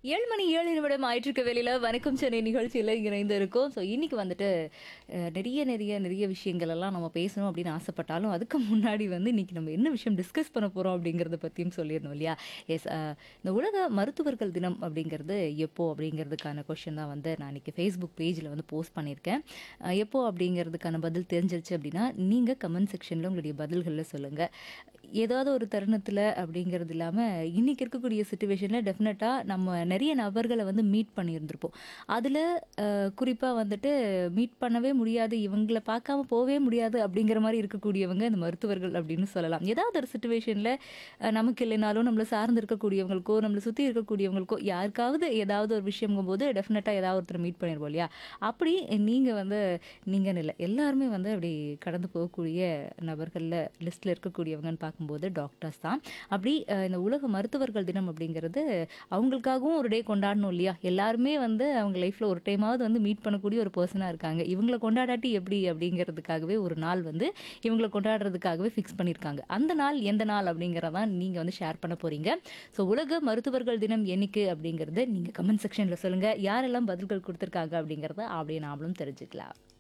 ஏழு மணி ஏழு நிமிடம் ஆயிட்டிருக்க வேலையில் வணக்கம் சென்னை நிகழ்ச்சியில் இணைந்து இருக்கோம் ஸோ இன்னைக்கு வந்துட்டு அஹ், நிறைய நிறைய நிறைய விஷயங்கள் எல்லாம் நம்ம பேசணும் அப்படின்னு ஆசைப்பட்டாலும் அதுக்கு முன்னாடி வந்து இன்னைக்கு நம்ம என்ன விஷயம் டிஸ்கஸ் பண்ண போகிறோம் அப்படிங்கிறத பற்றியும் சொல்லிடணும் இல்லையா எஸ் இந்த உலக மருத்துவர்கள் தினம் அப்படிங்கிறது எப்போ அப்படிங்கிறதுக்கான கொஷின் தான் வந்து நான் இன்னைக்கு ஃபேஸ்புக் பேஜில் வந்து போஸ்ட் பண்ணியிருக்கேன் அஹ், எப்போ அப்படிங்கிறதுக்கான பதில் தெரிஞ்சிருச்சு அப்படின்னா நீங்கள் கமெண்ட் செக்ஷனில் உங்களுடைய பதில்களில் சொல்லுங்கள் ஏதாவது ஒரு தருணத்தில் அப்படிங்கிறது இல்லாமல் இன்றைக்கி இருக்கக்கூடிய சுச்சுவேஷனில் டெஃபினட்டாக நம்ம நிறைய நபர்களை வந்து மீட் பண்ணியிருந்திருப்போம் அதில் குறிப்பாக வந்துட்டு மீட் பண்ணவே முடியாது இவங்களை பார்க்காம போகவே முடியாது அப்படிங்கிற மாதிரி இருக்கக்கூடியவங்க இந்த மருத்துவர்கள் அப்படின்னு சொல்லலாம் ஏதாவது ஒரு சுச்சுவேஷனில் நமக்கு இல்லைனாலும் நம்மளை சார்ந்து இருக்கக்கூடியவங்களுக்கோ நம்மளை சுற்றி இருக்கக்கூடியவங்களுக்கோ யாருக்காவது ஏதாவது ஒரு விஷயங்கும் போது டெஃபினட்டாக ஏதாவது ஒருத்தர் மீட் பண்ணிடுவோம் இல்லையா அப்படி நீங்கள் வந்து நீங்கள் இல்லை எல்லாருமே வந்து அப்படி கடந்து போகக்கூடிய நபர்களில் லிஸ்ட்டில் இருக்கக்கூடியவங்கன்னு பார்க்கும்போது டாக்டர்ஸ் தான் அப்படி அஹ், இந்த உலக மருத்துவர்கள் தினம் அப்படிங்கிறது அவங்களுக்காகவும் ஒரு டே கொண்டாடணும் இல்லையா எல்லாருமே வந்து அவங்க லைஃப்பில் ஒரு டைமாவது வந்து மீட் பண்ணக்கூடிய ஒரு பர்சனாக இருக்காங்க இவங்களை கொண்டாடாட்டி எப்படி அப்படிங்கிறதுக்காகவே ஒரு நாள் வந்து இவங்களை கொண்டாடுறதுக்காகவே ஃபிக்ஸ் பண்ணியிருக்காங்க அந்த நாள் எந்த நாள் அப்படிங்கிறதான் நீங்கள் வந்து ஷேர் பண்ண போகிறீங்க ஸோ உலக மருத்துவர்கள் தினம் என்னைக்கு அப்படிங்கிறத நீங்கள் கமெண்ட் செக்ஷனில் சொல்லுங்கள் யாரெல்லாம் பதில்கள் கொடுத்துருக்காங்க அப்படிங்கிறத அப்படியே நாமளும் தெரிஞ்சுக்கலாம்